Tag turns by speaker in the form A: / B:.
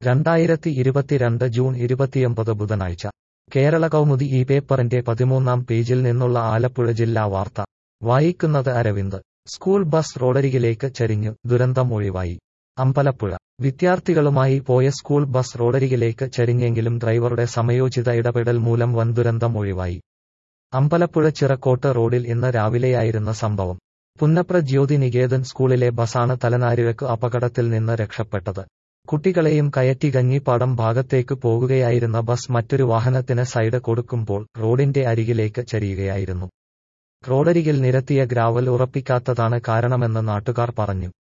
A: രണ്ടായിരത്തി ഇരുപത്തിരണ്ട് ജൂൺ ഇരുപത്തിയൊമ്പത് ബുധനാഴ്ച കേരള കൗമുദി ഈ പേപ്പറിന്റെ പതിമൂന്നാം പേജിൽ നിന്നുള്ള ആലപ്പുഴ ജില്ലാ വാർത്ത വായിക്കുന്നത് അരവിന്ദ് സ്കൂൾ ബസ് റോഡരികിലേക്ക് ചരിഞ്ഞു ദുരന്തം ഒഴിവായി അമ്പലപ്പുഴ വിദ്യാർത്ഥികളുമായി പോയ സ്കൂൾ ബസ് റോഡരികിലേക്ക് ചരിഞ്ഞെങ്കിലും ഡ്രൈവറുടെ സമയോചിത ഇടപെടൽ മൂലം വൻ ദുരന്തം ഒഴിവായി അമ്പലപ്പുഴ ചിറക്കോട്ട് റോഡിൽ ഇന്ന് രാവിലെയായിരുന്ന സംഭവം പുന്നപ്ര ജ്യോതി നികേതൻ സ്കൂളിലെ ബസാണ് തലനാരിഴക്ക് അപകടത്തിൽ നിന്ന് രക്ഷപ്പെട്ടത് കുട്ടികളെയും കയറ്റി കഞ്ഞിപ്പാടം ഭാഗത്തേക്ക് പോകുകയായിരുന്ന ബസ് മറ്റൊരു വാഹനത്തിന് സൈഡ് കൊടുക്കുമ്പോൾ റോഡിന്റെ അരികിലേക്ക് ചരിയുകയായിരുന്നു റോഡരികിൽ നിരത്തിയ ഗ്രാവൽ ഉറപ്പിക്കാത്തതാണ് കാരണമെന്ന് നാട്ടുകാർ പറഞ്ഞു